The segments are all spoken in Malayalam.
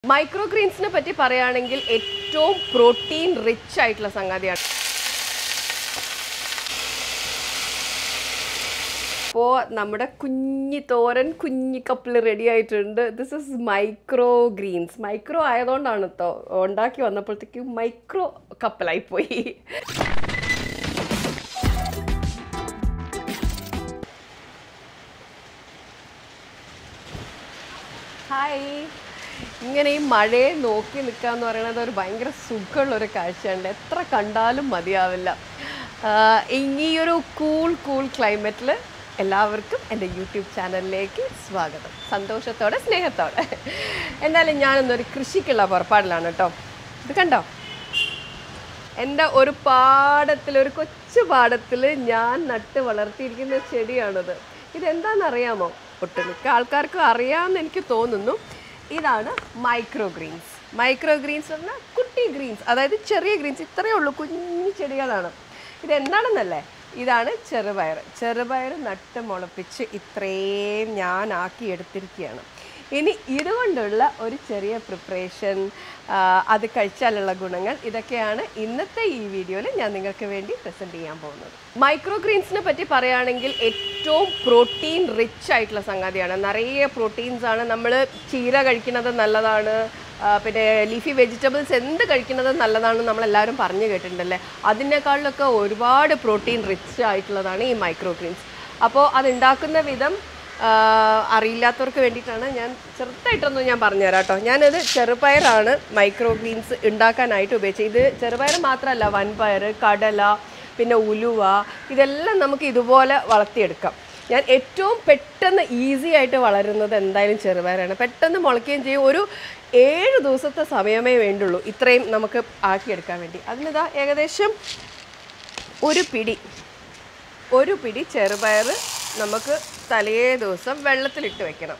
മൈക്രോ ഗ്രീൻസിനെ പറ്റി പറയുകയാണെങ്കിൽ ഏറ്റവും പ്രോട്ടീൻ റിച്ച് ആയിട്ടുള്ള സംഗതിയാണ് അപ്പോൾ നമ്മുടെ കുഞ്ഞി തോരൻ കുഞ്ഞി കപ്പിൽ റെഡി ആയിട്ടുണ്ട് this is micro greens micro ആയതുകൊണ്ടാണ് കേട്ടോ ഉണ്ടാക്കി വന്നപ്പോഴത്തേക്കും മൈക്രോ കപ്പലായി പോയി ഹായ് ഇങ്ങനെ ഈ മഴയെ നോക്കി നിൽക്കുക എന്ന് പറയുന്നത് ഒരു ഭയങ്കര സുഖമുള്ള ഒരു കാഴ്ചയുണ്ട് എത്ര കണ്ടാലും മതിയാവില്ല ആഹ് ഈ ഒരു കൂൾ കൂൾ ക്ലൈമറ്റിൽ എല്ലാവർക്കും എൻ്റെ യൂട്യൂബ് ചാനലിലേക്ക് സ്വാഗതം സന്തോഷത്തോടെ സ്നേഹത്തോടെ എന്നാലും ഞാനിന്നൊരു കൃഷിക്കുള്ള പുറപ്പാടിലാണ് കേട്ടോ ഇത് കണ്ടോ എൻ്റെ ഒരു പാടത്തിൽ ഒരു കൊച്ചു പാടത്തിൽ ഞാൻ നട്ട് വളർത്തിയിരിക്കുന്ന ചെടിയാണിത് ഇതെന്താണെന്നറിയാമോ ഒട്ടുമിക്ക ആൾക്കാർക്കും അറിയാമെന്ന് എനിക്ക് തോന്നുന്നു ഇതാണ് മൈക്രോ ഗ്രീൻസ് മൈക്രോ ഗ്രീൻസ് പറഞ്ഞാൽ കുട്ടി ഗ്രീൻസ് അതായത് ചെറിയ ഗ്രീൻസ് ഇത്രയേ ഉള്ളൂ കുഞ്ഞു ചെടികളാണ് ഇതെന്താണെന്നല്ലേ ഇതാണ് ചെറുപയർ ചെറുപയർ നട്ട് മുളപ്പിച്ച് ഇത്രയും ഞാൻ ആക്കി എടുത്തിരിക്കുകയാണ് ഇനി ഇതുകൊണ്ടുള്ള ഒരു ചെറിയ പ്രിപ്പറേഷൻ അത് കഴിച്ചാലുള്ള ഗുണങ്ങൾ ഇതൊക്കെയാണ് ഇന്നത്തെ ഈ വീഡിയോയിൽ ഞാൻ നിങ്ങൾക്ക് വേണ്ടി പ്രസൻറ്റ് ചെയ്യാൻ പോകുന്നത് മൈക്രോ ഗ്രീൻസിനെ പറ്റി പറയുകയാണെങ്കിൽ ഏറ്റവും പ്രോട്ടീൻ റിച്ച് ആയിട്ടുള്ള സംഗതിയാണ് നിറയെ പ്രോട്ടീൻസ് ആണ് നമ്മൾ ചീര കഴിക്കുന്നത് നല്ലതാണ് ആ, പിന്നെ ലീഫി വെജിറ്റബിൾസ് എന്ത് കഴിക്കുന്നത് നല്ലതാണെന്ന് നമ്മളെല്ലാവരും പറഞ്ഞു കേട്ടിട്ടുണ്ടല്ലേ അതിനേക്കാളിലൊക്കെ ഒരുപാട് പ്രോട്ടീൻ റിച്ച് ആയിട്ടുള്ളതാണ് ഈ മൈക്രോ ഗ്രീൻസ് അപ്പോൾ അത് ഉണ്ടാക്കുന്ന വിധം ആ, അറിയില്ലാത്തവർക്ക് വേണ്ടിയിട്ടാണ് ഞാൻ ചെറുതായിട്ടൊന്നും ഞാൻ പറഞ്ഞുതരാം കേട്ടോ ഞാനത് ചെറുപയറാണ് മൈക്രോ ഗ്രീൻസ് ഉണ്ടാക്കാനായിട്ട് ഉപയോഗിച്ചത് ഇത് ചെറുപയർ മാത്രമല്ല വൻപയർ കടല പിന്നെ ഉലുവ ഇതെല്ലാം നമുക്ക് ഇതുപോലെ വളർത്തിയെടുക്കാം ഞാൻ ഏറ്റവും പെട്ടെന്ന് ഈസി ആയിട്ട് വളരുന്നത് എന്തായാലും ചെറുപയറാണ് പെട്ടെന്ന് മുളയ്ക്കുകയും ചെയ്യും ഒരു ഏഴ് ദിവസത്തെ സമയമേ വേണ്ടുള്ളൂ ഇത്രയും നമുക്ക് ആക്കിയെടുക്കാൻ വേണ്ടി അതിനിതാ ഏകദേശം ഒരു പിടി ഒരു പിടി ചെറുപയർ നമുക്ക് തലേ ദിവസം വെള്ളത്തിലിട്ട് വെക്കണം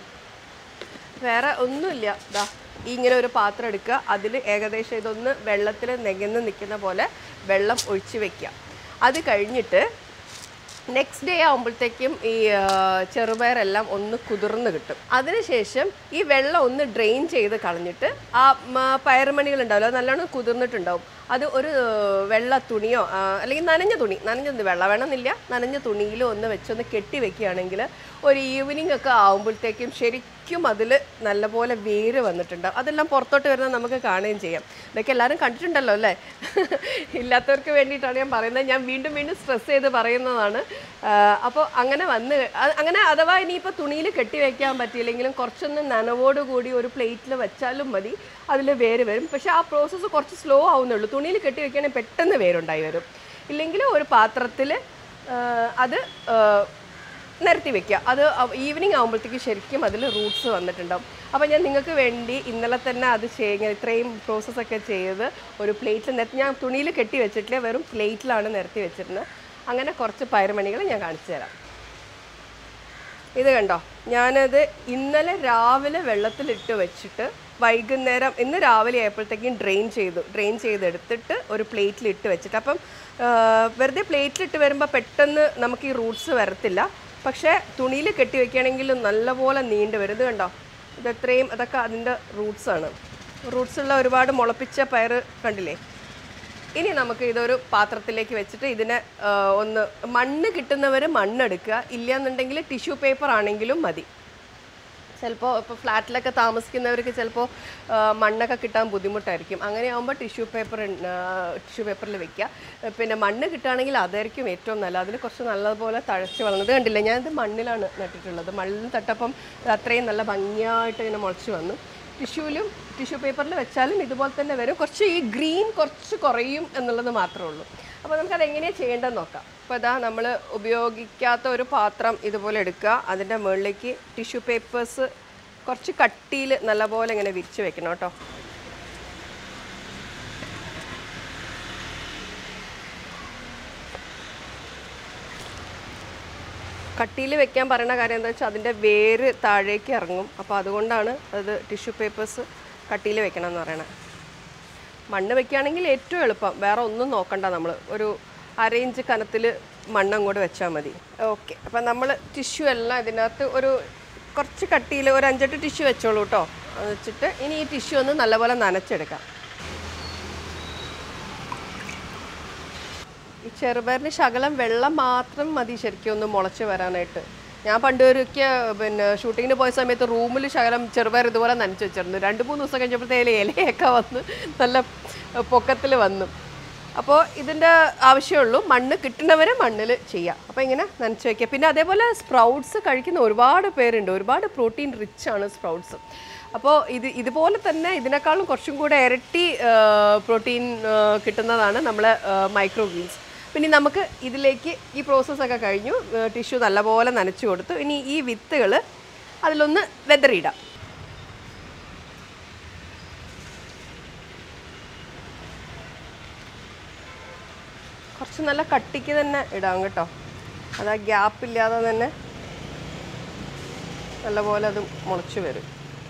വേറെ ഒന്നുമില്ല ദാ ഇങ്ങനെ ഒരു പാത്രം എടുക്കുക അതിൽ ഏകദേശം ഇതൊന്ന് വെള്ളത്തിൽ നെകന്ന് നിൽക്കുന്ന പോലെ വെള്ളം ഒഴിച്ച് വെക്കുക അത് കഴിഞ്ഞിട്ട് നെക്സ്റ്റ് ഡേ ആകുമ്പോഴത്തേക്കും ഈ ആ, ചെറുപയറെല്ലാം ഒന്ന് കുതിർന്ന് കിട്ടും അതിനുശേഷം ഈ വെള്ളം ഒന്ന് ഡ്രെയിൻ ചെയ്ത് കളഞ്ഞിട്ട് ആ മ- പയറുമണികൾ ഉണ്ടാവില്ല അത് നല്ലോണം കുതിർന്നിട്ടുണ്ടാവും അത് ഒരു വെള്ള തുണിയോ ആ, അല്ലെങ്കിൽ നനഞ്ഞ തുണി നനഞ്ഞ തുണി വെള്ളം വേണമെന്നില്ല നനഞ്ഞ തുണിയിൽ ഒന്ന് വെച്ചൊന്ന് കെട്ടി വെക്കുകയാണെങ്കിൽ ഒരു ഈവനിങ് ഒക്കെ ആകുമ്പോഴത്തേക്കും ശരിക്കും അതിൽ നല്ലപോലെ വേര് വന്നിട്ടുണ്ടാവും അതെല്ലാം പുറത്തോട്ട് വരുന്നത് നമുക്ക് കാണുകയും ചെയ്യാം ഇതൊക്കെ എല്ലാവരും കണ്ടിട്ടുണ്ടല്ലോ അല്ലേ ഇല്ലാത്തവർക്ക് വേണ്ടിയിട്ടാണ് ഞാൻ പറയുന്നത് ഞാൻ വീണ്ടും വീണ്ടും സ്ട്രെസ് ചെയ്ത് പറയുന്നതാണ് അപ്പോൾ അങ്ങനെ വന്ന് അ- അങ്ങനെ അഥവാ ഇനിയിപ്പോൾ തുണിയിൽ കെട്ടി വെക്കാൻ പറ്റിയില്ലെങ്കിലും കുറച്ചൊന്ന് നനവോട് കൂടി ഒരു പ്ലേറ്റിൽ വെച്ചാലും മതി അതിൽ വേര് വരും പക്ഷേ ആ പ്രോസസ്സ് കുറച്ച് സ്ലോ ആവുന്നുള്ളൂ തുണിയിൽ കെട്ടി വെക്കുകയാണെങ്കിൽ പെട്ടെന്ന് വേരുണ്ടായി വരും ഇല്ലെങ്കിൽ ഒരു പാത്രത്തിൽ അത് ആ, നിരത്തി വെക്കുക അത് ഈവനിങ് ആകുമ്പോഴത്തേക്ക് ശരിക്കും അതിൽ റൂട്ട്സ് വന്നിട്ടുണ്ടാവും അപ്പോൾ ഞാൻ നിങ്ങൾക്ക് വേണ്ടി ഇന്നലെ തന്നെ അത് ചെയ്യുക ഇത്രയും പ്രോസസ്സൊക്കെ ചെയ്ത് ഒരു പ്ലേറ്റിൽ നിരത്തി ഞാൻ തുണിയിൽ കെട്ടി വെച്ചിട്ടില്ല വെറും പ്ലേറ്റിലാണ് നിരത്തി വെച്ചിരുന്നത് അങ്ങനെ കുറച്ച് പയറുമണികൾ ഞാൻ കാണിച്ചു തരാം ഇത് കണ്ടോ ഞാനത് ഇന്നലെ രാവിലെ വെള്ളത്തിലിട്ട് വെച്ചിട്ട് വൈകുന്നേരം ഇന്ന് രാവിലെ ആയപ്പോഴത്തേക്കും ഡ്രെയിൻ ചെയ്തു ഡ്രെയിൻ ചെയ്തെടുത്തിട്ട് ഒരു പ്ലേറ്റിൽ ഇട്ട് വെച്ചിട്ട് അപ്പം ആ, വെറുതെ പ്ലേറ്റിലിട്ട് വരുമ്പോൾ പെട്ടെന്ന് നമുക്ക് ഈ റൂട്ട്സ് വരത്തില്ല പക്ഷേ തുണിയിൽ കെട്ടി വെക്കുകയാണെങ്കിൽ നല്ലപോലെ നീണ്ടു വരും ഇത് കണ്ടോ ഇത് എത്രയും അതൊക്കെ അതിൻ്റെ റൂട്ട്സാണ് റൂട്ട്സ് ഉള്ള ഒരുപാട് മുളപ്പിച്ച പയർ കണ്ടില്ലേ ഇനി നമുക്ക് ഇതൊരു പാത്രത്തിലേക്ക് വെച്ചിട്ട് ഇതിനെ ആ, ഒന്ന് മണ്ണ് കിട്ടുന്നവർ മണ്ണെടുക്കുക ഇല്ലയെന്നുണ്ടെങ്കിൽ ടിഷ്യൂ പേപ്പർ ആണെങ്കിലും മതി ചിലപ്പോൾ ഇപ്പോൾ ഫ്ലാറ്റിലൊക്കെ താമസിക്കുന്നവർക്ക് ചിലപ്പോൾ മണ്ണൊക്കെ കിട്ടാൻ ബുദ്ധിമുട്ടായിരിക്കും അങ്ങനെ ആകുമ്പോൾ ടിഷ്യൂ പേപ്പർ ടിഷ്യൂ പേപ്പറിൽ വെക്കുക പിന്നെ മണ്ണ് കിട്ടുകയാണെങ്കിൽ അതായിരിക്കും ഏറ്റവും നല്ലത് അതിൽ കുറച്ച് നല്ലതുപോലെ തഴച്ച് വളർന്നത് കണ്ടില്ല ഞാനിത് മണ്ണിലാണ് നട്ടിട്ടുള്ളത് മണ്ണിൽ തട്ടപ്പം ഇത് അത്രയും നല്ല ഭംഗിയായിട്ട് ഇങ്ങനെ മുളച്ച് വന്നു ടിഷ്യൂവിലും ടിഷ്യൂ പേപ്പറിൽ വെച്ചാലും ഇതുപോലെ തന്നെ വരും കുറച്ച് ഈ ഗ്രീൻ കുറച്ച് കുറയും എന്നുള്ളത് മാത്രമേ ഉള്ളൂ അപ്പോൾ നമുക്കത് എങ്ങനെയാണ് ചെയ്യേണ്ടതെന്ന് നോക്കാം അപ്പോൾ ഇതാ നമ്മൾ ഉപയോഗിക്കാത്ത ഒരു പാത്രം ഇതുപോലെ എടുക്കുക അതിൻ്റെ മുകളിലേക്ക് ടിഷ്യൂ പേപ്പേഴ്സ് കുറച്ച് കട്ടിയിൽ നല്ലപോലെ ഇങ്ങനെ വിരിച്ച് വെക്കണം കേട്ടോ കട്ടിയിൽ വെക്കാൻ പറയുന്ന കാര്യം എന്താ വെച്ചാൽ അതിൻ്റെ വേര് താഴേക്ക് ഇറങ്ങും അപ്പോൾ അതുകൊണ്ടാണ് അത് ടിഷ്യൂ പേപ്പേഴ്സ് കട്ടിയിൽ വെക്കണം എന്ന് പറയണത് മണ്ണ് വെക്കുകയാണെങ്കിൽ ഏറ്റവും എളുപ്പം വേറെ ഒന്നും നോക്കണ്ട നമ്മൾ ഒരു അര ഇഞ്ച് കനത്തിൽ മണ്ണ് അങ്ങോട്ട് വെച്ചാൽ മതി ഓക്കെ അപ്പം നമ്മൾ ടിഷ്യൂ എല്ലാം ഇതിനകത്ത് ഒരു കുറച്ച് കട്ടിയിൽ ഒരു അഞ്ചെട്ട് ടിഷ്യൂ വെച്ചോളൂ കേട്ടോ വെച്ചിട്ട് ഇനി ഈ ടിഷ്യൂ ഒന്ന് നല്ലപോലെ നനച്ചെടുക്കാം ഈ ചെറുപയറിന് ശകലം വെള്ളം മാത്രം മതി ശരിക്കും ഒന്ന് മുളച്ച് വരാനായിട്ട് ഞാൻ പണ്ട് ഒരിക്കൽ പിന്നെ ഷൂട്ടിങ്ങിന് പോയ സമയത്ത് റൂമിൽ ശകലം ചെറുപയർ ഇതുപോലെ നനച്ച് വെച്ചിരുന്നു രണ്ട് മൂന്ന് ദിവസം കഴിഞ്ഞപ്പോഴത്തേലും ഇലയൊക്കെ വന്ന് നല്ല പൊക്കത്തിൽ വന്നു അപ്പോൾ ഇതിൻ്റെ ആവശ്യമുള്ളൂ മണ്ണ് കിട്ടുന്നവരെ മണ്ണിൽ ചെയ്യാം അപ്പോൾ ഇങ്ങനെ നനച്ച് വയ്ക്കുക പിന്നെ അതേപോലെ സ്പ്രൗട്ട്സ് കഴിക്കുന്ന ഒരുപാട് പേരുണ്ട് ഒരുപാട് പ്രോട്ടീൻ റിച്ച് ആണ് സ്പ്രൗട്ട്സ് അപ്പോൾ ഇത് ഇതുപോലെ തന്നെ ഇതിനേക്കാളും കുറച്ചും കൂടെ ഇരട്ടി പ്രോട്ടീൻ കിട്ടുന്നതാണ് നമ്മളെ മൈക്രോ ഗ്രീൻസ് പിന്നെ നമുക്ക് ഇതിലേക്ക് ഈ പ്രോസസ്സൊക്കെ കഴിഞ്ഞു ടിഷ്യൂ നല്ലപോലെ നനച്ചു കൊടുത്തു ഇനി ഈ വിത്തുകൾ അതിലൊന്ന് വെതറിയിടാം കുറച്ച് നല്ല കട്ടിക്ക് തന്നെ ഇടാം കേട്ടോ അത് ആ ഗ്യാപ്പ് ഇല്ലാതെ തന്നെ നല്ലപോലെ അത് മുളച്ച് വരും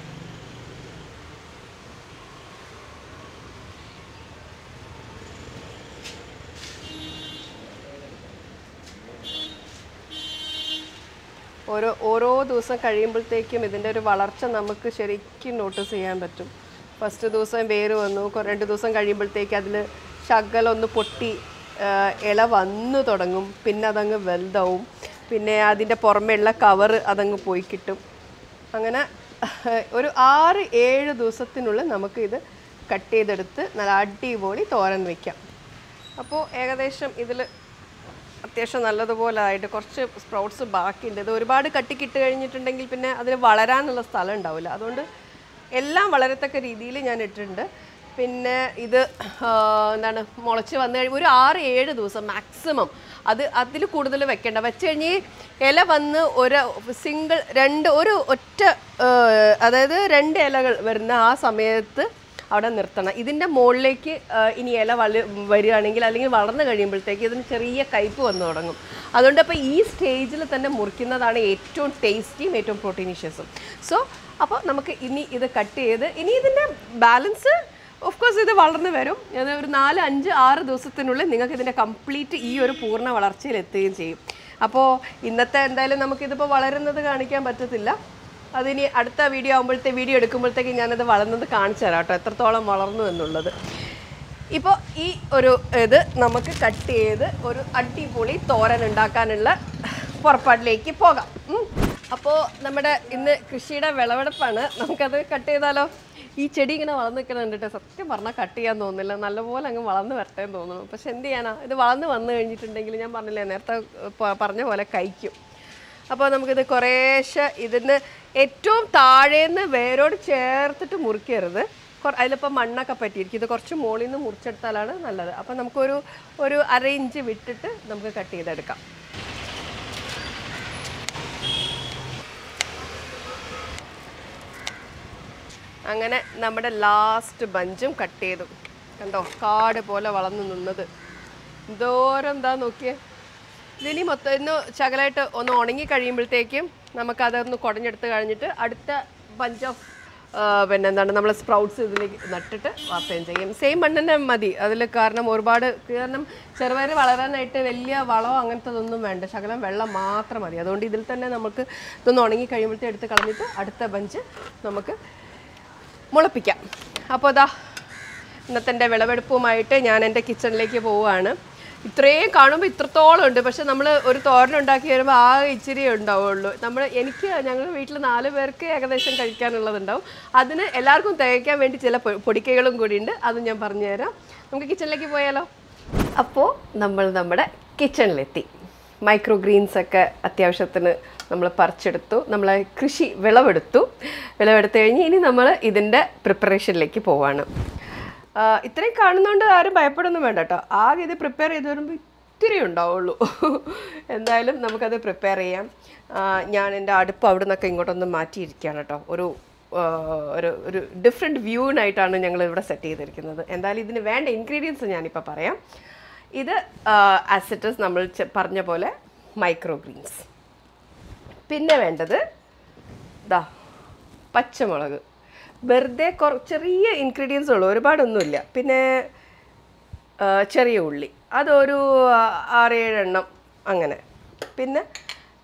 ഓരോ ഓരോ ദിവസം കഴിയുമ്പോഴത്തേക്കും ഇതിൻ്റെ ഒരു വളർച്ച നമുക്ക് ശരിക്കും നോട്ടീസ് ചെയ്യാൻ പറ്റും ഫസ്റ്റ് ദിവസം വേര് വന്നു കൊ- രണ്ട് ദിവസം കഴിയുമ്പോഴത്തേക്ക് അതിൽ ശകലൊന്ന് പൊട്ടി ആ, ഇല വന്നു തുടങ്ങും പിന്നെ അതങ്ങ് വലുതാവും പിന്നെ അതിൻ്റെ പുറമേയുള്ള കവറ് അതങ്ങ് പോയി കിട്ടും അങ്ങനെ ഒരു ആറ് ഏഴ് ദിവസത്തിനുള്ളിൽ നമുക്ക് ഇത് കട്ട് ചെയ്തെടുത്ത് നല്ല അടിപൊളി തോരൻ വയ്ക്കാം അപ്പോൾ ഏകദേശം ഇതിൽ അത്യാവശ്യം നല്ലതുപോലെ ആയിട്ട് കുറച്ച് സ്പ്രൗട്ട്സ് ബാക്കിയുണ്ട് ഇത് ഒരുപാട് കട്ടിക്കിട്ട് കഴിഞ്ഞിട്ടുണ്ടെങ്കിൽ പിന്നെ അതിന് വളരാനുള്ള സ്ഥലം ഉണ്ടാവില്ല അതുകൊണ്ട് എല്ലാം വളരത്തക്ക രീതിയിൽ ഞാൻ ഇട്ടിട്ടുണ്ട് പിന്നെ ഇത് ആ, എന്താണ് മുളച്ച് വന്നു കഴിയുമ്പോൾ ഒരു ആറ് ഏഴ് ദിവസം മാക്സിമം അത് അതിൽ കൂടുതൽ വെക്കേണ്ട വെച്ച് കഴിഞ്ഞ് ഇല വന്ന് ഒരു സിംഗിൾ രണ്ട് ഒരു ഒറ്റ ആ, അതായത് രണ്ട് ഇലകൾ വരുന്ന ആ സമയത്ത് അവിടെ നിർത്തണം ഇതിൻ്റെ മുകളിലേക്ക് ആ, ഇനി ഇല വള വരികയാണെങ്കിൽ അല്ലെങ്കിൽ വളർന്നു കഴിയുമ്പോഴത്തേക്ക് ഇതിന് ചെറിയ കയ്പ് വന്നു തുടങ്ങും അതുകൊണ്ട് അപ്പോൾ ഈ സ്റ്റേജിൽ തന്നെ മുറിക്കുന്നതാണ് ഏറ്റവും ടേസ്റ്റിയും ഏറ്റവും പ്രോട്ടീനിഷ്യസും സോ അപ്പോൾ നമുക്ക് ഇനി ഇത് കട്ട് ചെയ്ത് ഇനി ഇതിൻ്റെ ബാലൻസ് ഓഫ് കോഴ്സ് ഇത് വളർന്നു വരും അത് ഒരു നാല് അഞ്ച് ആറ് ദിവസത്തിനുള്ളിൽ നിങ്ങൾക്ക് ഇതിൻ്റെ കംപ്ലീറ്റ് ഈ ഒരു പൂർണ്ണ വളർച്ചയിൽ എത്തുകയും ചെയ്യും അപ്പോൾ ഇന്നത്തെ എന്തായാലും നമുക്കിതിപ്പോൾ വളരുന്നത് കാണിക്കാൻ പറ്റത്തില്ല അതിനി അടുത്ത വീഡിയോ ആകുമ്പോഴത്തെ വീഡിയോ എടുക്കുമ്പോഴത്തേക്ക് ഞാനത് വളർന്നത് കാണിച്ചു തരാം കേട്ടോ എത്രത്തോളം വളർന്നു എന്നുള്ളത് ഇപ്പോൾ ഈ ഒരു ഇത് നമുക്ക് കട്ട് ചെയ്ത് ഒരു അടിപൊളി തോരൻ ഉണ്ടാക്കാനുള്ള പുറപ്പാടിലേക്ക് പോകാം അപ്പോൾ നമ്മുടെ ഇന്ന് കൃഷിയുടെ വിളവെടുപ്പാണ് നമുക്കത് കട്ട് ചെയ്താലോ ഈ ചെടി ഇങ്ങനെ വളർന്നു നിൽക്കണം കണ്ടിട്ട് സത്യം പറഞ്ഞാൽ കട്ട് ചെയ്യാൻ തോന്നുന്നില്ല നല്ലപോലെ അങ്ങ് വളർന്ന് വരട്ടെ എന്ന് തോന്നുന്നു പക്ഷെ എന്ത് ചെയ്യാനാ ഇത് വളർന്ന് വന്നു കഴിഞ്ഞിട്ടുണ്ടെങ്കിൽ ഞാൻ പറഞ്ഞില്ലേ നേരത്തെ പ- പറഞ്ഞ പോലെ കഴിക്കും അപ്പോൾ നമുക്കിത് കുറേശ്ശെ ഇതിന് ഏറ്റവും താഴേന്ന് വേരോട് ചേർത്തിട്ട് മുറിക്കരുത് കൊ- അതിലിപ്പോൾ മണ്ണൊക്കെ പറ്റിയിരിക്കും ഇത് കുറച്ച് മുകളിൽ നിന്ന് മുറിച്ചെടുത്താലാണ് നല്ലത് അപ്പോൾ നമുക്കൊരു ഒരു അര ഇഞ്ച് വിട്ടിട്ട് നമുക്ക് കട്ട് ചെയ്തെടുക്കാം അങ്ങനെ നമ്മുടെ ലാസ്റ്റ് ബഞ്ചും കട്ട് ചെയ്തു കണ്ടോ കാട് പോലെ വളർന്നു നിന്നത് എന്തോരം എന്താ നോക്കിയേ ഇതിനി മൊത്തം ഇന്ന് ശകലമായിട്ട് ഒന്ന് ഉണങ്ങി കഴിയുമ്പോഴത്തേക്കും നമുക്കതൊന്ന് കുടഞ്ഞെടുത്ത് കഴിഞ്ഞിട്ട് അടുത്ത ബഞ്ച് ഓഫ് പിന്നെ എന്താണ് നമ്മൾ സ്പ്രൗട്ട്സ് ഇതിലേക്ക് നട്ടിട്ട് വാർത്തയും ചെയ്യും സെയിം മണ്ണ് തന്നെ മതി അതിൽ കാരണം ഒരുപാട് കാരണം ചെറുപയർ വളരാനായിട്ട് വലിയ വളമോ അങ്ങനത്തതൊന്നും വേണ്ട ശകലം വെള്ളം മാത്രം മതി അതുകൊണ്ട് ഇതിൽ തന്നെ നമുക്ക് ഇതൊന്ന് ഉണങ്ങി കഴിയുമ്പോഴത്തേക്ക് എടുത്ത് കളഞ്ഞിട്ട് അടുത്ത ബഞ്ച് നമുക്ക് മുളപ്പിക്കാം അപ്പോൾ അതാ ഇന്നത്തെ എൻ്റെ വിളവെടുപ്പുമായിട്ട് ഞാൻ എൻ്റെ കിച്ചണിലേക്ക് പോവുകയാണ് ഇത്രയും കാണുമ്പോൾ ഇത്രത്തോളം ഉണ്ട് പക്ഷെ നമ്മൾ ഒരു തോരൻ ഉണ്ടാക്കി വരുമ്പോൾ ആ ഇച്ചിരി ഉണ്ടാവുള്ളൂ നമ്മൾ എനിക്ക് ഞങ്ങൾ വീട്ടിൽ നാല് പേർക്ക് ഏകദേശം കഴിക്കാനുള്ളതുണ്ടാവും അതിന് എല്ലാവർക്കും തികയ്ക്കാൻ വേണ്ടി ചില പൊ- പൊടിക്കൈകളും കൂടി ഉണ്ട് അത് ഞാൻ പറഞ്ഞുതരാം നമുക്ക് കിച്ചണിലേക്ക് പോയാലോ അപ്പോൾ നമ്മൾ നമ്മുടെ കിച്ചണിലെത്തി മൈക്രോ ഗ്രീൻസ് ഒക്കെ അത്യാവശ്യത്തിന് നമ്മൾ പറിച്ചെടുത്തു നമ്മൾ കൃഷി വിളവെടുത്തു വിളവെടുത്ത് കഴിഞ്ഞ് ഇനി നമ്മൾ ഇതിൻ്റെ പ്രിപ്പറേഷനിലേക്ക് പോവാണ് ആ, ഇത്രയും കാണുന്നതുകൊണ്ട് ആരും ഭയപ്പെടുന്നു വേണ്ട കേട്ടോ ആകെ ഇത് പ്രിപ്പയർ ചെയ്ത് വരുമ്പോൾ ഇത്തിരി ഉണ്ടാവുള്ളൂ എന്തായാലും നമുക്കത് പ്രിപ്പയർ ചെയ്യാം ആ, ഞാൻ എൻ്റെ അടുപ്പ് അവിടെ നിന്നൊക്കെ ഇങ്ങോട്ടൊന്ന് മാറ്റിയിരിക്കുകയാണ് കേട്ടോ ഒരു ആ, ഒരു ഒരു ഡിഫറെൻറ്റ് വ്യൂവിനായിട്ടാണ് ഞങ്ങൾ ഇവിടെ സെറ്റ് ചെയ്തിരിക്കുന്നത് എന്തായാലും ഇതിന് വേണ്ട ഇൻഗ്രീഡിയൻസ് ഞാനിപ്പോൾ പറയാം ഇത് ആസിറ്റസ് നമ്മൾ ചെ- പറഞ്ഞ പോലെ മൈക്രോ ഗ്രീൻസ് പിന്നെ വേണ്ടത് ദാ പച്ചമുളക് വെറുതെ കുറ ചെറിയ ഇൻഗ്രീഡിയൻസ് ഉള്ളൂ ഒരുപാടൊന്നുമില്ല പിന്നെ ആ, ചെറിയ ഉള്ളി അതൊരു ആ, ആറേഴെണ്ണം അങ്ങനെ പിന്നെ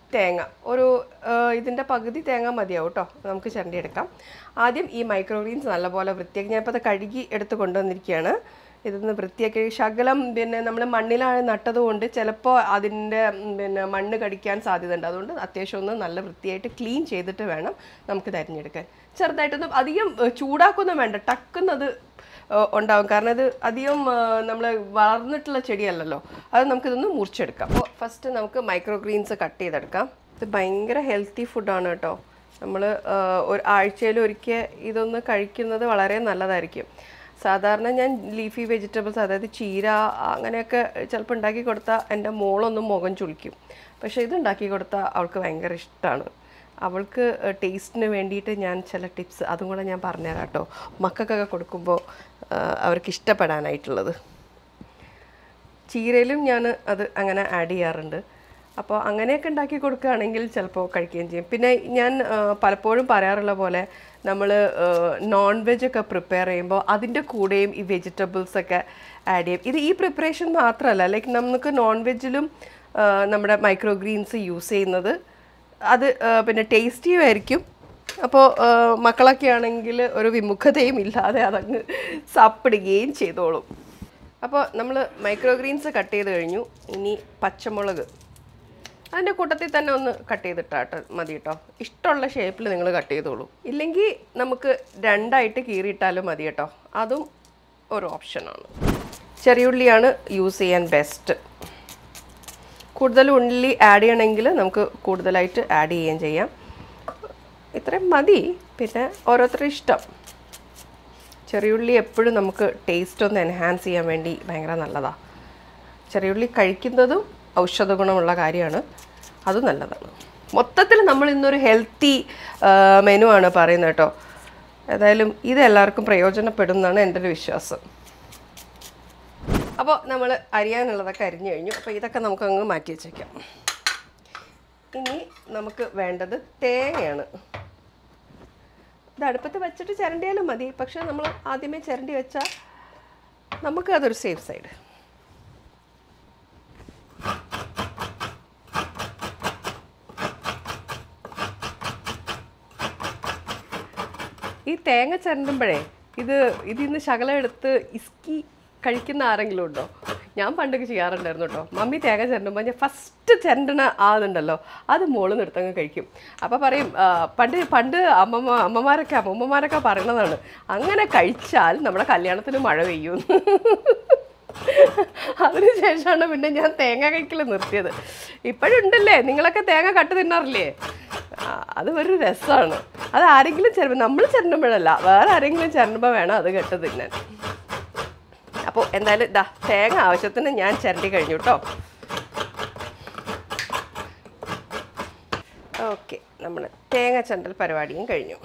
തേങ്ങ ഒരു ഏഹ്, ഇതിൻ്റെ പകുതി തേങ്ങ മതിയാവും കേട്ടോ നമുക്ക് ചിരണ്ടിയെടുക്കാം ആദ്യം ഈ മൈക്രോഗ്രീൻസ് നല്ലപോലെ വൃത്തിയാക്കി ഞാനിപ്പോൾ അത് കഴുകി എടുത്ത് കൊണ്ടുവന്നിരിക്കുകയാണ് ഇതൊന്ന് വൃത്തിയാക്കി ശകലം പിന്നെ നമ്മൾ മണ്ണിലാണ് നട്ടത് കൊണ്ട് ചിലപ്പോൾ അതിൻ്റെ ഉം, പിന്നെ മണ്ണ് കടിക്കാൻ സാധ്യതയുണ്ട് അതുകൊണ്ട് അത്യാവശ്യം ഒന്ന് നല്ല വൃത്തിയായിട്ട് ക്ലീൻ ചെയ്തിട്ട് വേണം നമുക്ക് തിരഞ്ഞെടുക്കാൻ ചെറുതായിട്ടൊന്നും അധികം ഏഹ്, ചൂടാക്കൊന്നും വേണ്ട ടക്കുന്നത് ഏഹ്, ഉണ്ടാവും കാരണം ഇത് അധികം നമ്മൾ വളർന്നിട്ടുള്ള ചെടിയല്ലല്ലോ അത് നമുക്കിതൊന്ന് മുറിച്ചെടുക്കാം അപ്പോൾ ഫസ്റ്റ് നമുക്ക് മൈക്രോ ഗ്രീൻസ് കട്ട് ചെയ്തെടുക്കാം ഇത് ഭയങ്കര ഹെൽത്തി ഫുഡാണ് കേട്ടോ നമ്മൾ ഒരു ആഴ്ചയിൽ ഒരിക്കൽ ഇതൊന്ന് കഴിക്കുന്നത് വളരെ നല്ലതായിരിക്കും സാധാരണ ഞാൻ ലീഫി വെജിറ്റബിൾസ് അതായത് ചീര അങ്ങനെയൊക്കെ ചിലപ്പോൾ ഉണ്ടാക്കി കൊടുത്താൽ എൻ്റെ മോളൊന്നും മുഖം ചുളിക്കും പക്ഷേ ഇത് ഉണ്ടാക്കി കൊടുത്താൽ അവൾക്ക് ഭയങ്കര ഇഷ്ടമാണ് അവൾക്ക് ടേസ്റ്റിന് വേണ്ടിയിട്ട് ഞാൻ ചില ടിപ്സ് അതും കൂടെ ഞാൻ പറഞ്ഞുതരാം കേട്ടോ മക്കൾക്കൊക്കെ കൊടുക്കുമ്പോൾ അവർക്ക് ഇഷ്ടപ്പെടാനായിട്ടുള്ളത് ചീരയിലും ഞാൻ അത് അങ്ങനെ ആഡ് ചെയ്യാറുണ്ട് അപ്പോൾ അങ്ങനെയൊക്കെ ഉണ്ടാക്കി കൊടുക്കുകയാണെങ്കിൽ ചിലപ്പോൾ കഴിക്കുകയും ചെയ്യും പിന്നെ ഞാൻ ആ, പലപ്പോഴും പറയാറുള്ള പോലെ നമ്മൾ നോൺ വെജ് ഒക്കെ പ്രിപ്പയർ ചെയ്യുമ്പോൾ അതിൻ്റെ കൂടെയും ഈ വെജിറ്റബിൾസ് ഒക്കെ ആഡ് ചെയ്യും ഇത് ഈ പ്രിപ്പറേഷൻ മാത്രമല്ല ലൈക്ക് നമുക്ക് നോൺ വെജിലും നമ്മുടെ മൈക്രോ ഗ്രീൻസ് യൂസ് ചെയ്യുന്നത് അത് ആ, പിന്നെ ടേസ്റ്റിയും ആയിരിക്കും അപ്പോൾ മക്കളൊക്കെ ആണെങ്കിൽ ഒരു വിമുഖതയും ഇല്ലാതെ അതങ്ങ് സാപ്പിടുകയും ചെയ്തോളും അപ്പോൾ നമ്മൾ മൈക്രോ ഗ്രീൻസ് കട്ട് ചെയ്ത് കഴിഞ്ഞു ഇനി പച്ചമുളക് അതിൻ്റെ കൂട്ടത്തിൽ തന്നെ ഒന്ന് കട്ട് ചെയ്തിട്ടാട്ട് മതി കേട്ടോ ഇഷ്ടമുള്ള ഷേപ്പിൽ നിങ്ങൾ കട്ട് ചെയ്തോളൂ ഇല്ലെങ്കിൽ നമുക്ക് രണ്ടായിട്ട് കീറിയിട്ടാലും മതി കേട്ടോ അതും ഒരു ഓപ്ഷനാണ് ചെറിയുള്ളിയാണ് യൂസ് ചെയ്യാൻ ബെസ്റ്റ് കൂടുതൽ ഉള്ളി ആഡ് ചെയ്യണമെങ്കിൽ നമുക്ക് കൂടുതലായിട്ട് ആഡ് ചെയ്യുകയും ചെയ്യാം ഇത്രയും മതി പിന്നെ ഓരോരുത്തരുടെ ഇഷ്ടം ചെറിയുള്ളി എപ്പോഴും നമുക്ക് ടേസ്റ്റ് ഒന്ന് എൻഹാൻസ് ചെയ്യാൻ വേണ്ടി ഭയങ്കര നല്ലതാണ് ചെറിയുള്ളി കഴിക്കുന്നതും ഔഷധ ഗുണമുള്ള കാര്യമാണ് അതും നല്ലതാണ് മൊത്തത്തിൽ നമ്മൾ ഇന്നൊരു ഹെൽത്തി മെനു ആണ് പറയുന്നത് കേട്ടോ ഏതായാലും ഇത് എല്ലാവർക്കും പ്രയോജനപ്പെടും എന്നാണ് എൻ്റെ ഒരു വിശ്വാസം അപ്പോൾ നമ്മൾ അരിയാനുള്ളതൊക്കെ അരിഞ്ഞു കഴിഞ്ഞു അപ്പോൾ ഇതൊക്കെ നമുക്ക് അങ്ങ് മാറ്റി വെച്ചേക്കാം ഇനി നമുക്ക് വേണ്ടത് തേങ്ങയാണ് ഇത് അടുപ്പത്ത് വെച്ചിട്ട് ചിരണ്ടിയാലും മതി പക്ഷെ നമ്മൾ ആദ്യമേ ചിരണ്ടി വെച്ചാൽ നമുക്ക് അതൊരു സേഫ് സൈഡ് ഈ തേങ്ങ ചിരണ്ടുമ്പോഴേ ഇത് ഇതിൽ നിന്ന് ശകലം എടുത്ത് ഇസ്കി കഴിക്കുന്ന ആരെങ്കിലും ഉണ്ടോ ഞാൻ പണ്ടൊക്കെ ചെയ്യാറുണ്ടായിരുന്നു കേട്ടോ മമ്മി തേങ്ങ ചിരണ്ടുമ്പോൾ ഞാൻ ഫസ്റ്റ് ചിരണ്ടണ ആളുണ്ടല്ലോ അത് മോളിൽ നിർത്തങ്ങ് കഴിക്കും അപ്പോൾ പറയും ആ, പണ്ട് പണ്ട് അമ്മമ്മ അമ്മമാരൊക്കെ അമ്മമ്മമാരൊക്കെ പറയണതാണ് അങ്ങനെ കഴിച്ചാൽ നമ്മുടെ കല്യാണത്തിന് മഴ പെയ്യും അതിനുശേഷമാണ് പിന്നെ ഞാൻ തേങ്ങ കഴിക്കൽ നിർത്തിയത് ഇപ്പോഴുണ്ടല്ലേ നിങ്ങളൊക്കെ തേങ്ങ കട്ട് തിന്നാറില്ലേ ആ, അത് ഒരു രസമാണ് അത് ആരെങ്കിലും ചിരമ്പ നമ്മൾ ചിരണ്ടുമ്പോഴല്ല വേറെ ആരെങ്കിലും ചിരണ്ടുമ്പോൾ വേണം അത് കെട്ട് തിന്നാൻ അപ്പോൾ എന്തായാലും ഇതാ തേങ്ങ ആവശ്യത്തിന് ഞാൻ ചിരണ്ടി കഴിഞ്ഞു കേട്ടോ ഓക്കെ നമ്മൾ തേങ്ങ ചണ്ടൽ പരിപാടിയും കഴിഞ്ഞു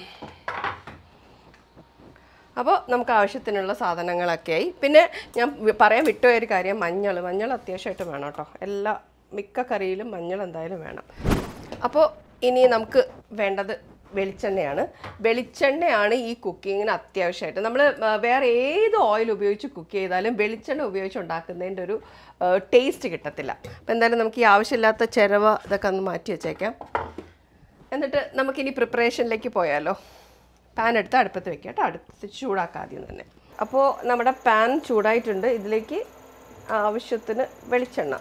അപ്പോൾ നമുക്ക് ആവശ്യത്തിനുള്ള സാധനങ്ങളൊക്കെയായി പിന്നെ ഞാൻ വി- പറയാൻ വിട്ടുപോയ ഒരു കാര്യം മഞ്ഞൾ മഞ്ഞൾ അത്യാവശ്യമായിട്ട് വേണം കേട്ടോ എല്ലാ മിക്ക കറിയിലും മഞ്ഞൾ എന്തായാലും വേണം അപ്പോൾ ഇനി നമുക്ക് വേണ്ടത് വെളിച്ചെണ്ണയാണ് വെളിച്ചെണ്ണയാണ് ഈ കുക്കിങ്ങിന് അത്യാവശ്യമായിട്ട് നമ്മൾ വേറെ ഏത് ഓയിൽ ഉപയോഗിച്ച് കുക്ക് ചെയ്താലും വെളിച്ചെണ്ണ ഉപയോഗിച്ച് ഉണ്ടാക്കുന്നതിൻ്റെ ഒരു ടേസ്റ്റ് കിട്ടത്തില്ല അപ്പോൾ എന്തായാലും നമുക്ക് ഈ ആവശ്യമില്ലാത്ത ചിരവ ഇതൊക്കെ ഒന്ന് മാറ്റി വെച്ചേക്കാം എന്നിട്ട് നമുക്കിനി പ്രിപ്പറേഷനിലേക്ക് പോയാലോ പാൻ എടുത്ത് അടുപ്പത്ത് വെക്കുക കേട്ടോ അടുപ്പത്ത് ചൂടാക്കാം ആദ്യം തന്നെ അപ്പോൾ നമ്മുടെ പാൻ ചൂടായിട്ടുണ്ട് ഇതിലേക്ക് ആവശ്യത്തിന് വെളിച്ചെണ്ണ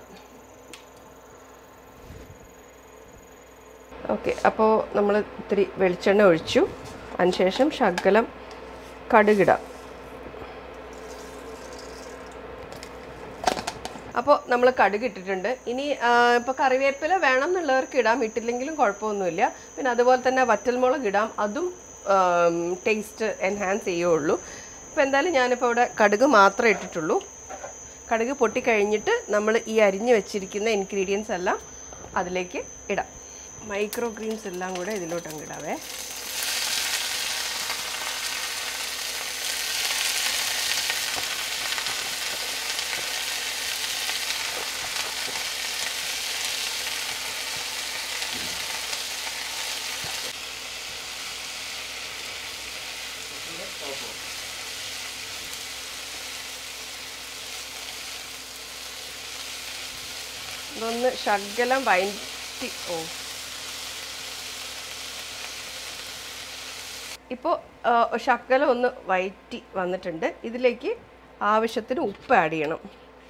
ഓക്കെ അപ്പോൾ നമ്മൾ ഇത്തിരി വെളിച്ചെണ്ണ ഒഴിച്ചു അതിനുശേഷം ശകലം കടുകിടാം അപ്പോൾ നമ്മൾ കടുക് ഇട്ടിട്ടുണ്ട് ഇനി ഇപ്പോൾ കറിവേപ്പില വേണം എന്നുള്ളവർക്ക് ഇടാം ഇട്ടില്ലെങ്കിലും കുഴപ്പമൊന്നുമില്ല പിന്നെ അതുപോലെ തന്നെ വറ്റൽമുളക് ഇടാം അതും ടേസ്റ്റ് എൻഹാൻസ് ചെയ്യുള്ളൂ അപ്പോൾ എന്തായാലും ഞാനിപ്പോൾ ഇവിടെ കടുക് മാത്രമേ ഇട്ടിട്ടുള്ളൂ കടുക് പൊട്ടിക്കഴിഞ്ഞിട്ട് നമ്മൾ ഈ അരിഞ്ഞ് വെച്ചിരിക്കുന്ന ഇൻഗ്രീഡിയൻസ് എല്ലാം അതിലേക്ക് ഇടാം മൈക്രോ ഗ്രീൻസ് എല്ലാം കൂടെ ഇതിലോട്ട് അങ്ങ് ഇടാവേ ഇതൊന്ന് ശകലം വഴറ്റി ഓ ഇപ്പോൾ ശക്കല ഒന്ന് വയറ്റി വന്നിട്ടുണ്ട് ഇതിലേക്ക് ആവശ്യത്തിന് ഉപ്പ് ആഡ് ചെയ്യണം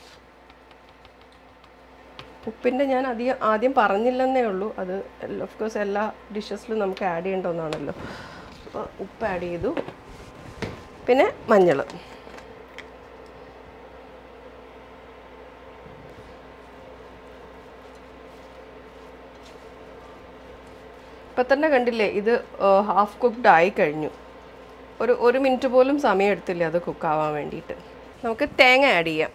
ഉപ്പിൻ്റെ ഞാൻ അധികം ആദ്യം പറഞ്ഞില്ലെന്നേ ഉള്ളൂ അത് ഓഫ് കോഴ്സ് എല്ലാ ഡിഷസിലും നമുക്ക് ആഡ് ചെയ്യേണ്ട ഒന്നാണല്ലോ അപ്പോൾ ഉപ്പ് ആഡ് ചെയ്തു പിന്നെ മഞ്ഞൾ ഇപ്പം തന്നെ കണ്ടില്ലേ ഇത് ഹാഫ് കുക്ക്ഡ് ആയി കഴിഞ്ഞു ഒരു ഒരു മിനിറ്റ് പോലും സമയം എടുത്തില്ല അത് കുക്കാവാൻ വേണ്ടിയിട്ട് നമുക്ക് തേങ്ങ ആഡ് ചെയ്യാം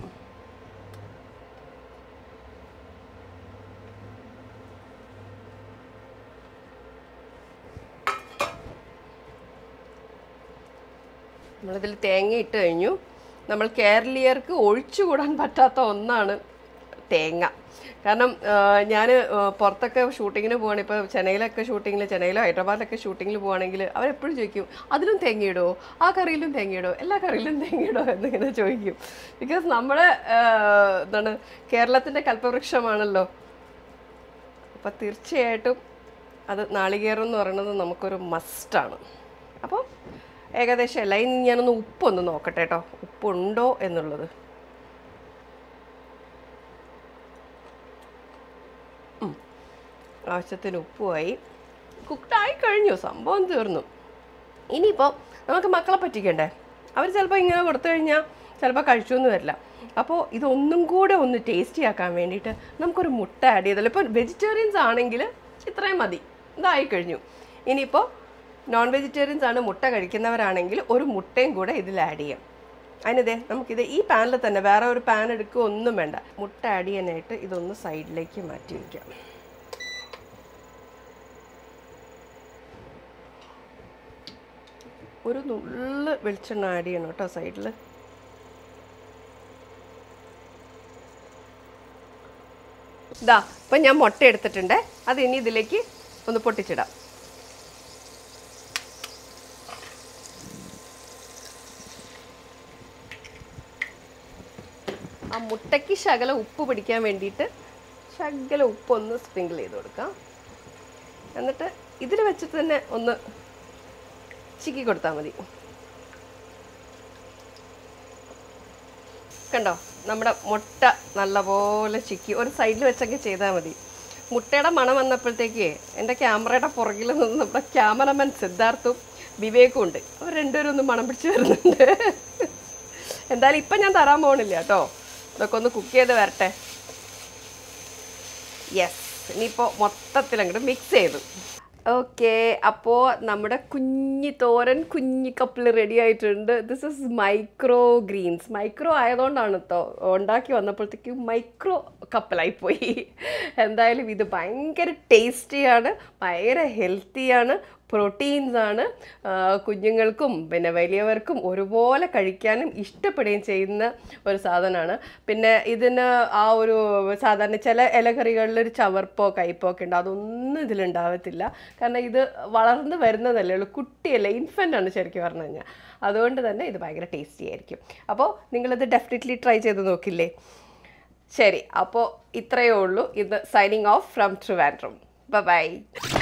നമ്മളിതിൽ തേങ്ങ ഇട്ട് കഴിഞ്ഞു നമ്മൾ കേരളീയർക്ക് ഒഴിച്ചുകൂടാൻ പറ്റാത്ത ഒന്നാണ് തേങ്ങ കാരണം ഞാൻ പുറത്തൊക്കെ ഷൂട്ടിങ്ങിന് പോവാണ് ഇപ്പോൾ ചെന്നൈയിലൊക്കെ ഷൂട്ടിങ്ങിൽ ചെന്നൈയിലോ ഹൈദരാബാദിലൊക്കെ ഷൂട്ടിങ്ങിൽ പോവാണെങ്കിൽ അവരെപ്പോഴും ചോദിക്കും അതിലും തേങ്ങയിടോ ആ കറിയിലും തേങ്ങയിടോ എല്ലാ കറിയിലും തേങ്ങയിടോ എന്നിങ്ങനെ ചോദിക്കും ബിക്കോസ് നമ്മുടെ ആ, എന്താണ് കേരളത്തിൻ്റെ കൽപ്പവൃക്ഷമാണല്ലോ അപ്പോൾ തീർച്ചയായിട്ടും അത് നാളികേരം എന്ന് പറയുന്നത് നമുക്കൊരു മസ്റ്റാണ് അപ്പോൾ ഏകദേശം അല്ല ഇനി ഞാനൊന്ന് ഉപ്പൊന്ന് നോക്കട്ടെ കേട്ടോ ഉപ്പുണ്ടോ എന്നുള്ളത് ഉം. ആവശ്യത്തിന് ഉപ്പുമായി കുക്ക്ഡായി കഴിഞ്ഞു സംഭവം തീർന്നു ഇനിയിപ്പോൾ നമുക്ക് മക്കളെ പറ്റിക്കണ്ടേ അവർ ചിലപ്പോൾ ഇങ്ങനെ കൊടുത്തു കഴിഞ്ഞാൽ ചിലപ്പോൾ കഴിച്ചൊന്നും വരില്ല അപ്പോൾ ഇതൊന്നും കൂടെ ഒന്ന് ടേസ്റ്റി ആക്കാൻ വേണ്ടിയിട്ട് നമുക്കൊരു മുട്ട ആഡ് ചെയ്തല്ലോ ഇപ്പോൾ വെജിറ്റേറിയൻസ് ആണെങ്കിൽ ഇത്രയും മതി ഇതായി കഴിഞ്ഞു ഇനിയിപ്പോൾ നോൺ വെജിറ്റേറിയൻസ് ആണ് മുട്ട കഴിക്കുന്നവരാണെങ്കിൽ ഒരു മുട്ടയും കൂടെ ഇതിൽ ആഡ് ചെയ്യാം അതിനിതേ നമുക്കിത് ഈ പാനിൽ തന്നെ വേറെ ഒരു പാൻ എടുക്കുക ഒന്നും വേണ്ട മുട്ട ആഡ് ചെയ്യാനായിട്ട് ഇതൊന്ന് സൈഡിലേക്ക് മാറ്റി വയ്ക്കാം ഒരു നുള്ള് വെളിച്ചെണ്ണ ആഡ് ചെയ്യണം കേട്ടോ സൈഡിൽ ഇതാ ഇപ്പം ഞാൻ മുട്ട എടുത്തിട്ടുണ്ട് അത് ഇനി ഇതിലേക്ക് ഒന്ന് പൊട്ടിച്ചിടാം ആ മുട്ടയ്ക്ക് ശകല ഉപ്പ് പിടിക്കാൻ വേണ്ടിയിട്ട് ശകല ഉപ്പൊന്ന് സ്പ്രിങ്കിൾ ചെയ്ത് കൊടുക്കാം എന്നിട്ട് ഇതിൽ വെച്ചിട്ട് തന്നെ ഒന്ന് ചിക്കി കൊടുത്താൽ മതി കണ്ടോ നമ്മുടെ മുട്ട നല്ലപോലെ ചിക്കി ഒരു സൈഡിൽ വെച്ചൊക്കെ ചെയ്താൽ മതി മുട്ടയുടെ മണം വന്നപ്പോഴത്തേക്ക് എൻ്റെ ക്യാമറയുടെ പുറകിൽ നിന്ന് നമ്മുടെ ക്യാമറമാൻ സിദ്ധാർത്ഥും വിവേകും ഉണ്ട് അവർ രണ്ടുപേരും ഒന്ന് മണം പിടിച്ച് വരുന്നുണ്ട് എന്തായാലും ഇപ്പം ഞാൻ തരാൻ പോകണില്ല കേട്ടോ ഇതൊക്കെ ഒന്ന് കുക്ക് ചെയ്ത് വരട്ടെ യെസ് ഇനിയിപ്പോൾ മൊത്തത്തിൽ അങ്ങോട്ട് മിക്സ് ചെയ്തു ഓക്കെ അപ്പോൾ നമ്മുടെ കുഞ്ഞി തോരൻ കുഞ്ഞി കപ്പിൽ റെഡി ആയിട്ടുണ്ട് this is micro greens micro ആയതുകൊണ്ടാണ് കേട്ടോ ഉണ്ടാക്കി വന്നപ്പോഴത്തേക്ക് മൈക്രോ കപ്പലായിപ്പോയി എന്തായാലും ഇത് ഭയങ്കര ടേസ്റ്റിയാണ് ഭയങ്കര ഹെൽത്തിയാണ് പ്രോട്ടീൻസ് ആണ് ആ, കുഞ്ഞുങ്ങൾക്കും പിന്നെ വലിയവർക്കും ഒരുപോലെ കഴിക്കാനും ഇഷ്ടപ്പെടുകയും ചെയ്യുന്ന ഒരു സാധനമാണ് പിന്നെ ഇതിന് ആ ഒരു സാധാരണ ചില ഇലക്കറികളിൽ ഒരു ചവർപ്പോ കയ്പോ ഒക്കെ ഉണ്ട് അതൊന്നും ഇതിലുണ്ടാവത്തില്ല കാരണം ഇത് വളർന്ന് വരുന്നതല്ലേ ഉള്ളൂ കുട്ടിയല്ലേ ഇൻഫൻ്റ് ആണ് ശരിക്കും പറഞ്ഞു കഴിഞ്ഞാൽ അതുകൊണ്ട് തന്നെ ഇത് ഭയങ്കര ടേസ്റ്റി ആയിരിക്കും അപ്പോൾ നിങ്ങളിത് ഡെഫിനറ്റ്ലി ട്രൈ ചെയ്ത് നോക്കില്ലേ ശരി അപ്പോൾ ഇത്രയേ ഉള്ളൂ ഇത് signing off from Trivandrum by